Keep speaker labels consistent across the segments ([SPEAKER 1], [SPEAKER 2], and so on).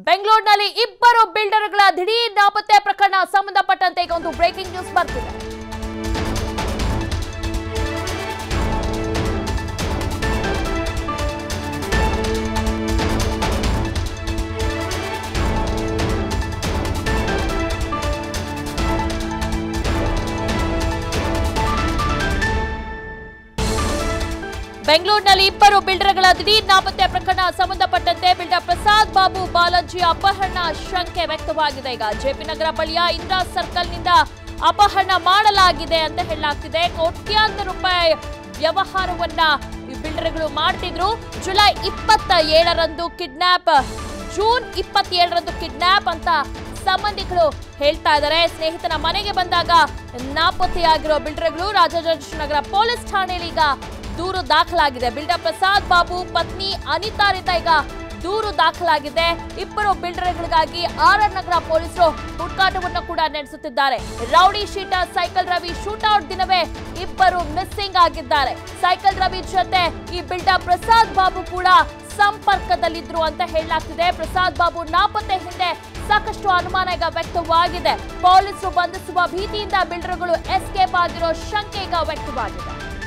[SPEAKER 1] ಬೆಂಗಳೂರಿನಲ್ಲಿ ಇಬ್ಬರು ಬಿಲ್ಡರ್ಗಳ ದಿಢೀರ್ ನಾಪತ್ತೆ ಪ್ರಕರಣ ಸಂಬಂಧಪಟ್ಟಂತೆ ಈಗ ಒಂದು ಬ್ರೇಕಿಂಗ್ ನ್ಯೂಸ್ ಬರ್ತಿದೆ ಬೆಂಗಳೂರಿನಲ್ಲಿ ಇಬ್ಬರು ಬಿಲ್ಡರ್ಗಳ ದಿಢೀರ್ ನಾಪತ್ತೆ ಪ್ರಕರಣ ಸಂಬಂಧಪಟ್ಟಂತೆ ಬಿಲ್ಡರ್ ಪ್ರಸಾದ್ ಬಾಬು ಬಾಲಾಜಿ ಅಪಹರಣ ಶಂಕೆ ವ್ಯಕ್ತವಾಗಿದೆ ಈಗ ಜೆಪಿ ನಗರ ಬಳಿಯ ಇಂದಿರಾ ಸರ್ಕಲ್ನಿಂದ ಅಪಹರಣ ಮಾಡಲಾಗಿದೆ ಅಂತ ಹೇಳಲಾಗ್ತಿದೆ ಕೋಟ್ಯಾಂತರ ರೂಪಾಯಿ ವ್ಯವಹಾರವನ್ನ ಈ ಬಿಲ್ಡರ್ಗಳು ಮಾಡ್ತಿದ್ರು ಜುಲೈ ಇಪ್ಪತ್ತ ಏಳರಂದು ಕಿಡ್ನಾಪ್ ಜೂನ್ ಇಪ್ಪತ್ತೇಳರಂದು ಕಿಡ್ನಾಪ್ ಅಂತ ಸಂಬಂಧಿಕರು ಹೇಳ್ತಾ ಇದ್ದಾರೆ ಸ್ನೇಹಿತನ ಮನೆಗೆ ಬಂದಾಗ ನಾಪತ್ತೆಯಾಗಿರೋ ಬಿಲ್ಡರ್ಗಳು ರಾಜರಾಜೇಶ್ವರನಗರ ಪೊಲೀಸ್ ಠಾಣೆಯಲ್ಲಿ ಈಗ ದೂರು ದಾಖಲಾಗಿದೆ ಬಿಲ್ಡರ್ ಪ್ರಸಾದ್ ಬಾಬು ಪತ್ನಿ ಅನಿತಾರಿತ ಈಗ ದೂರು ದಾಖಲಾಗಿದೆ ಇಬ್ಬರು ಬಿಲ್ಡರ್ಗಳಿಗಾಗಿ ಆರ್ ಆರ್ ನಗರ ಪೊಲೀಸರು ಹುಡುಕಾಟವನ್ನು ಕೂಡ ನಡೆಸುತ್ತಿದ್ದಾರೆ rowdy sheeter cycle Ravi shootout ದಿನವೇ ಇಬ್ಬರು ಮಿಸ್ಸಿಂಗ್ ಆಗಿದ್ದಾರೆ ಸೈಕಲ್ ರವಿ ಜೊತೆ ಈ ಬಿಲ್ಡರ್ ಪ್ರಸಾದ್ ಬಾಬು ಕೂಡ ಸಂಪರ್ಕದಲ್ಲಿದ್ರು ಅಂತ ಹೇಳಲಾಗ್ತಿದೆ ಪ್ರಸಾದ್ ಬಾಬು ನಾಪತ್ತೆ ಹಿಂದೆ ಸಾಕಷ್ಟು ಅನುಮಾನ ಈಗ ವ್ಯಕ್ತವಾಗಿದೆ ಪೊಲೀಸರು ಬಂಧಿಸುವ ಭೀತಿಯಿಂದ ಬಿಲ್ಡರ್ಗಳು ಎಸ್ಕೇಪ್ ಆಗಿರೋ ಶಂಕೆ ಈಗ ವ್ಯಕ್ತವಾಗಿದೆ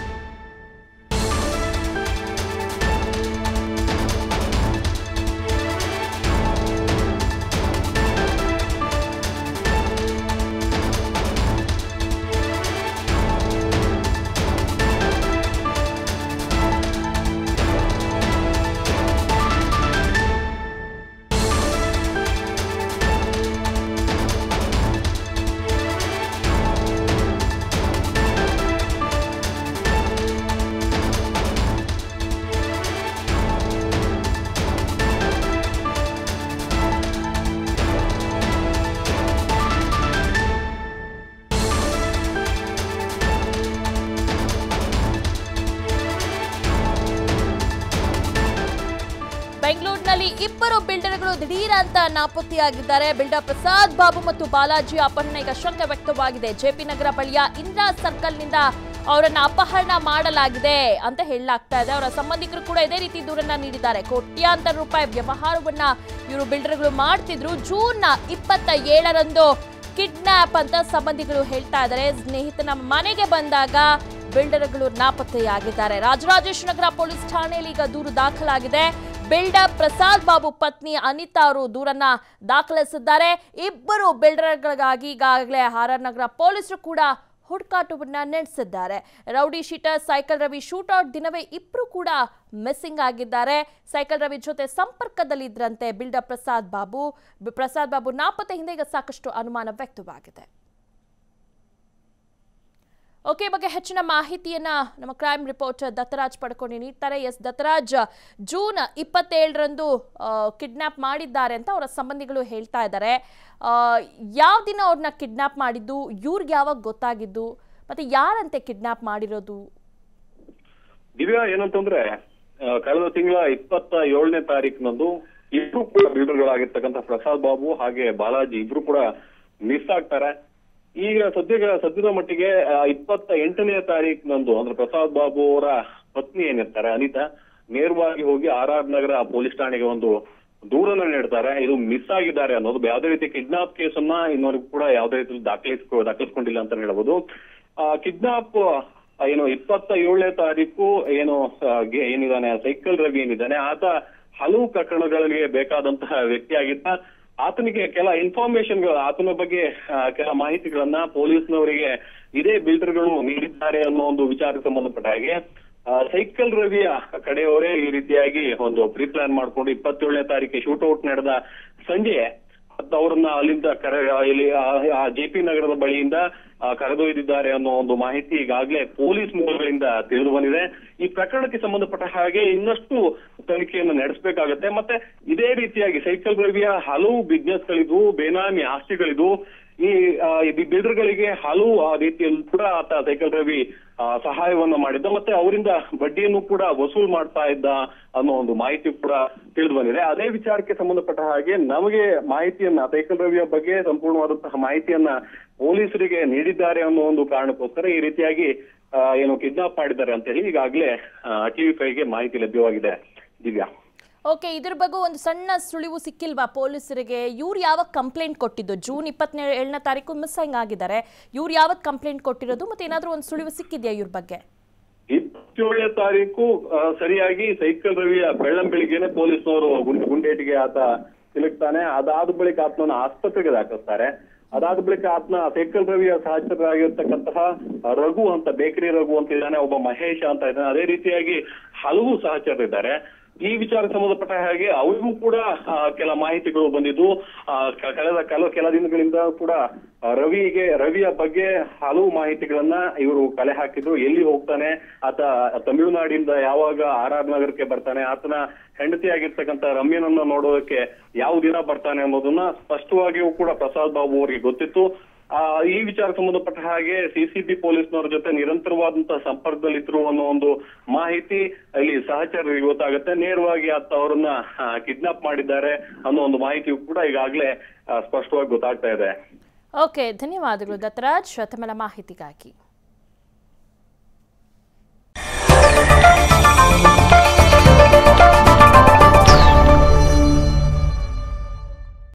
[SPEAKER 1] ಬೆಂಗಳೂರಿನಲ್ಲಿ ಇಬ್ಬರು ಬಿಲ್ಡರ್ಗಳು ದಿಢೀರ್ ಅಂತ ನಾಪತ್ತೆಯಾಗಿದ್ದಾರೆ ಬಿಲ್ಡರ್ ಪ್ರಸಾದ್ ಬಾಬು ಮತ್ತು ಬಾಲಾಜಿ ಅಪಹರಣ ಈಗ ಶಂಕೆ ವ್ಯಕ್ತವಾಗಿದೆ ಜೆಪಿ ನಗರ ಬಳಿಯ ಇಂದಿರಾ ಸರ್ಕಲ್ನಿಂದ ಅವರನ್ನ ಅಪಹರಣ ಮಾಡಲಾಗಿದೆ ಅಂತ ಹೇಳಲಾಗ್ತಾ ಇದೆ ಅವರ ಸಂಬಂಧಿಕರು ಕೂಡ ಇದೇ ರೀತಿ ದೂರನ್ನ ನೀಡಿದ್ದಾರೆ ಕೋಟ್ಯಾಂತರ ರೂಪಾಯಿ ವ್ಯವಹಾರವನ್ನ ಇವರು ಬಿಲ್ಡರ್ಗಳು ಮಾಡ್ತಿದ್ರು ಜೂನ್ ಇಪ್ಪತ್ತ ಏಳರಂದು ಕಿಡ್ನಾಪ್ ಅಂತ ಸಂಬಂಧಿಗಳು ಹೇಳ್ತಾ ಇದ್ದಾರೆ ಸ್ನೇಹಿತನ ಮನೆಗೆ ಬಂದಾಗ ಬಿಲ್ಡರ್ಗಳು ನಾಪತ್ತೆಯಾಗಿದ್ದಾರೆ ರಾಜರಾಜೇಶ್ವರನಗರ ಪೊಲೀಸ್ ಠಾಣೆಯಲ್ಲಿ ಈಗ ದೂರು ದಾಖಲಾಗಿದೆ ಬಿಲ್ಡರ್ ಪ್ರಸಾದ್ ಬಾಬು ಪತ್ನಿ ಅನಿತಾ ಅವರು ದೂರನ್ನ ದಾಖಲಿಸಿದ್ದಾರೆ ಇಬ್ಬರು ಬಿಲ್ಡರ್ಗಳಿಗಾಗಿ ಈಗಾಗಲೇ ಆರ್ ಆರ್ ನಗರ ಪೊಲೀಸರು ಕೂಡ ಹುಡುಕಾಟವನ್ನ ನಡೆಸಿದ್ದಾರೆ rowdy sheeter cycle Ravi shootout ದಿನವೇ ಇಬ್ರು ಕೂಡ ಮಿಸ್ಸಿಂಗ್ ಆಗಿದ್ದಾರೆ ಸೈಕಲ್ ರವಿ ಜೊತೆ ಸಂಪರ್ಕದಲ್ಲಿದ್ರಂತೆ ಬಿಲ್ಡರ್ ಪ್ರಸಾದ್ ಬಾಬು ಬ- ಪ್ರಸಾದ್ ಬಾಬು ನಾಪತ್ತೆ ಹಿಂದೆ ಈಗ ಸಾಕಷ್ಟು ಅನುಮಾನ ವ್ಯಕ್ತವಾಗಿದೆ ಓಕೆ ಈ ಬಗ್ಗೆ ಹೆಚ್ಚಿನ ಮಾಹಿತಿಯನ್ನ ನಮ್ಮ ಕ್ರೈಮ್ ರಿಪೋರ್ಟರ್ ದತ್ತರಾಜ್ ಪಡ್ಕೊಂಡು ನೀಡ್ತಾರೆ ಎಸ್ ದತ್ತರಾಜ್ ಜೂನ್ ಇಪ್ಪತ್ತೇಳರಂದು ಕಿಡ್ನಾಪ್ ಮಾಡಿದ್ದಾರೆ ಅಂತ ಅವರ ಸಂಬಂಧಿಗಳು ಹೇಳ್ತಾ ಇದ್ದಾರೆ ಆ, ಯಾವ ದಿನ ಅವ್ರನ್ನ ಕಿಡ್ನಾಪ್ ಮಾಡಿದ್ದು ಇವ್ರಿಗೆ ಯಾವಾಗ ಗೊತ್ತಾಗಿದ್ದು ಮತ್ತೆ ಯಾರಂತೆ ಕಿಡ್ನಾಪ್ ಮಾಡಿರೋದು
[SPEAKER 2] ದಿವ್ಯಾ ಏನಂತಂದ್ರೆ ಆ, ಕಳೆದ ತಿಂಗಳ ಇಪ್ಪತ್ತ ಏಳನೇ ತಾರೀಕಿನಂದು ಇಬ್ರು ಕೂಡ ಬಿಲ್ಡರ್ಗಳಾಗಿರ್ತಕ್ಕಂಥ ಪ್ರಸಾದ್ ಬಾಬು ಹಾಗೆ ಬಾಲಾಜಿ ಇಬ್ರು ಕೂಡ ಮಿಸ್ ಆಗ್ತಾರೆ ಈಗ ಸದ್ಯ ಸದ್ಯದ ಮಟ್ಟಿಗೆ ಆ, ಇಪ್ಪತ್ತ ಎಂಟನೇ ತಾರೀಕಿನಂದು ಅಂದ್ರೆ ಪ್ರಸಾದ್ ಬಾಬು ಅವರ ಪತ್ನಿ ಏನಿರ್ತಾರೆ ಅನಿತಾ ನೇರವಾಗಿ ಹೋಗಿ ಆರ್ ಆರ್ ನಗರ ಪೊಲೀಸ್ ಠಾಣೆಗೆ ಒಂದು ದೂರನ್ನ ನೀಡ್ತಾರೆ ಇದು ಮಿಸ್ ಆಗಿದ್ದಾರೆ ಅನ್ನೋದು ಯಾವುದೇ ರೀತಿ ಕಿಡ್ನಾಪ್ ಕೇಸನ್ನ ಇನ್ನವರೆಗೂ ಕೂಡ ಯಾವುದೇ ರೀತಿ ದಾಖಲಿಸ್ಕೊ ದಾಖಲಿಸ್ಕೊಂಡಿಲ್ಲ ಅಂತ ಹೇಳ್ಬೋದು ಕಿಡ್ನಾಪ್ ಏನು ಇಪ್ಪತ್ತ ಏಳನೇ ತಾರೀಕು ಏನು ಆ, ಗೆ- ಏನಿದಾನೆ ಸೈಕಲ್ ರವಿ ಏನಿದ್ದಾನೆ ಆತ ಹಲವು ಪ್ರಕರಣಗಳಿಗೆ ಬೇಕಾದಂತಹ ವ್ಯಕ್ತಿಯಾಗಿದ್ದ ಆತನಿಗೆ ಕೆಲ ಇನ್ಫಾರ್ಮೇಶನ್ ಆತನ ಬಗ್ಗೆ ಆ, ಕೆಲ ಮಾಹಿತಿಗಳನ್ನ ಪೊಲೀಸ್ನವರಿಗೆ ಇದೇ ಬಿಲ್ಡರ್ಗಳು ನೀಡಿದ್ದಾರೆ ಅನ್ನೋ ಒಂದು ವಿಚಾರಕ್ಕೆ ಸಂಬಂಧಪಟ್ಟ ಹಾಗೆ ಆ, ಸೈಕಲ್ ರವಿಯ ಕಡೆಯವರೇ ಈ ರೀತಿಯಾಗಿ ಒಂದು ಪ್ರೀ ಪ್ಲಾನ್ ಮಾಡ್ಕೊಂಡು ಇಪ್ಪತ್ತೇಳನೇ ತಾರೀಕಿಗೆ ಶೂಟೌಟ್ ನಡೆದ ಸಂಜೆ ಅದ್ ಅವ್ರನ್ನ ಅಲ್ಲಿಂದ ಕರೆ ಇಲ್ಲಿ ಜೆ ಪಿ ನಗರದ ಬಳಿಯಿಂದ ಆ, ಕರೆದೊಯ್ದಿದ್ದಾರೆ ಅನ್ನೋ ಒಂದು ಮಾಹಿತಿ ಈಗಾಗಲೇ ಪೊಲೀಸ್ ಮೂಲಗಳಿಂದ ತಿಳಿದು ಬಂದಿದೆ ಈ ಪ್ರಕರಣಕ್ಕೆ ಸಂಬಂಧಪಟ್ಟ ಹಾಗೆ ಇನ್ನಷ್ಟು ತನಿಖೆಯನ್ನು ನಡೆಸಬೇಕಾಗತ್ತೆ ಮತ್ತೆ ಇದೇ ರೀತಿಯಾಗಿ ಸೈಕಲ್ ರವಿಯ ಹಲವು ಬಿಸ್ನೆಸ್ಗಳಿದ್ವು ಬೇನಾಮಿ ಆಸ್ತಿಗಳಿದ್ವು ಈ ಆ, ಈ ಬಿಲ್ಡರ್ಗಳಿಗೆ ಹಲವು ಆ ರೀತಿಯಲ್ಲೂ ಕೂಡ ಆತ ಸೈಕಲ್ ರವಿ ಆ, ಸಹಾಯವನ್ನ ಮಾಡಿದ್ದ ಮತ್ತೆ ಅವರಿಂದ ಬಡ್ಡಿಯನ್ನು ಕೂಡ ವಸೂಲ್ ಮಾಡ್ತಾ ಇದ್ದ ಅನ್ನೋ ಒಂದು ಮಾಹಿತಿ ಕೂಡ ತಿಳಿದು ಬಂದಿದೆ ಅದೇ ವಿಚಾರಕ್ಕೆ ಸಂಬಂಧಪಟ್ಟ ಹಾಗೆ ನಮಗೆ ಮಾಹಿತಿಯನ್ನ ಸೈಕಲ್ ರವಿಯ ಬಗ್ಗೆ ಸಂಪೂರ್ಣವಾದಂತಹ ಮಾಹಿತಿಯನ್ನ ಪೊಲೀಸರಿಗೆ ನೀಡಿದ್ದಾರೆ ಅನ್ನೋ ಒಂದು ಕಾರಣಕ್ಕೋಸ್ಕರ ಈ ರೀತಿಯಾಗಿ ಆ, ಏನು ಕಿಡ್ನಾಪ್ ಮಾಡಿದ್ದಾರೆ ಅಂತ ಹೇಳಿ ಈಗಾಗಲೇ ಟಿವಿ ಫೈವ್ಗೆ ಮಾಹಿತಿ ಲಭ್ಯವಾಗಿದೆ ದಿವ್ಯಾ
[SPEAKER 1] ಓಕೆ ಇದ್ರ ಬಗ್ಗೆ ಒಂದು ಸಣ್ಣ ಸುಳಿವು ಸಿಕ್ಕಿಲ್ವಾ ಪೊಲೀಸರಿಗೆ ಇವ್ರು ಯಾವಾಗ ಕಂಪ್ಲೇಂಟ್ ಕೊಟ್ಟಿದ್ದು ಜೂನ್ ಇಪ್ಪತ್ತನೇ ಏಳನೇ ತಾರೀಕು ಮಿಸ್ಸಿಂಗ್ ಆಗಿದ್ದಾರೆ ಇವ್ರು ಯಾವತ್ತು ಕಂಪ್ಲೇಂಟ್ ಕೊಟ್ಟಿರೋದು ಮತ್ತೆ ಏನಾದರೂ ಒಂದು ಸುಳಿವು ಸಿಕ್ಕಿದೆಯಾ ಇವ್ರ ಬಗ್ಗೆ
[SPEAKER 2] ಇಪ್ಪತ್ತೇಳನೇ ತಾರೀಕು ಆ, ಸರಿಯಾಗಿ ಸೈಕಲ್ ರವಿಯ ಬೆಳ್ಳಂ ಬೆಳಿಗ್ಗೆನೆ ಪೊಲೀಸ್ನವರು ಗುಂಡು ಗುಂಡೇಟಿಗೆ ಆತ ಸಿಲುಕ್ತಾನೆ ಅದಾದ ಬಳಿಕ ಆತನನ್ನ ಆಸ್ಪತ್ರೆಗೆ ದಾಖಲಿಸ್ತಾರೆ ಅದಾದ ಬಳಿಕ ಆತನ ಸೈಕಲ್ ರವಿಯ ಸಹಚರರಾಗಿರ್ತಕ್ಕಂತಹ ರಘು ಅಂತ ಬೇಕರಿ ರಘು ಅಂತ ಇದ್ದಾನೆ ಒಬ್ಬ ಮಹೇಶ ಅಂತ ಇದ್ದಾನೆ ಅದೇ ರೀತಿಯಾಗಿ ಹಲವು ಸಹಚರರಿದ್ದಾರೆ ಈ ವಿಚಾರಕ್ಕೆ ಸಂಬಂಧಪಟ್ಟ ಹಾಗೆ ಅವರಿಗೂ ಕೂಡ ಆ, ಕೆಲ ಮಾಹಿತಿಗಳು ಬಂದಿದ್ದು ಆ, ಕ- ಕಳೆದ ಕೆಲ ಕೆಲ ದಿನಗಳಿಂದ ಕೂಡ ಆ, ರವಿಗೆ ರವಿಯ ಬಗ್ಗೆ ಹಲವು ಮಾಹಿತಿಗಳನ್ನ ಇವರು ಕಲೆ ಹಾಕಿದ್ರು ಎಲ್ಲಿ ಹೋಗ್ತಾನೆ ಆತ ತಮಿಳುನಾಡಿಂದ ಯಾವಾಗ ಆರ್ ಆರ್ ನಗರಕ್ಕೆ ಬರ್ತಾನೆ ಆತನ ಹೆಂಡತಿಯಾಗಿರ್ತಕ್ಕಂಥ ರಮ್ಯನನ್ನ ನೋಡೋದಕ್ಕೆ ಯಾವ ದಿನ ಬರ್ತಾನೆ ಅನ್ನೋದನ್ನ ಸ್ಪಷ್ಟವಾಗಿಯೂ ಕೂಡ ಪ್ರಸಾದ್ ಬಾಬು ಅವರಿಗೆ ಗೊತ್ತಿತ್ತು ಆ ಈ ವಿಚಾರ ಸಂಬಂಧಪಟ್ಟ ಹಾಗೆ ಸಿಸಿಬಿ ಪೊಲೀಸ್ನವರ ಜೊತೆ ನಿರಂತರವಾದಂತಹ ಸಂಪರ್ಕದಲ್ಲಿದ್ರು ಅನ್ನೋ ಒಂದು ಮಾಹಿತಿ ಇಲ್ಲಿ ಸಹಚರರಿಗೆ ಗೊತ್ತಾಗುತ್ತೆ ನೇರವಾಗಿ ಆತ ಅವರನ್ನ ಕಿಡ್ನಾಪ್ ಮಾಡಿದ್ದಾರೆ ಅನ್ನೋ ಒಂದು ಮಾಹಿತಿಯು ಕೂಡ ಈಗಾಗಲೇ ಆ, ಸ್ಪಷ್ಟವಾಗಿ ಗೊತ್ತಾಗ್ತಾ ಇದೆ
[SPEAKER 1] ಓಕೆ ಧನ್ಯವಾದಗಳು ದತ್ತರಾಜ್ ತಮ್ಮೆಲ್ಲ ಮಾಹಿತಿಗಾಗಿ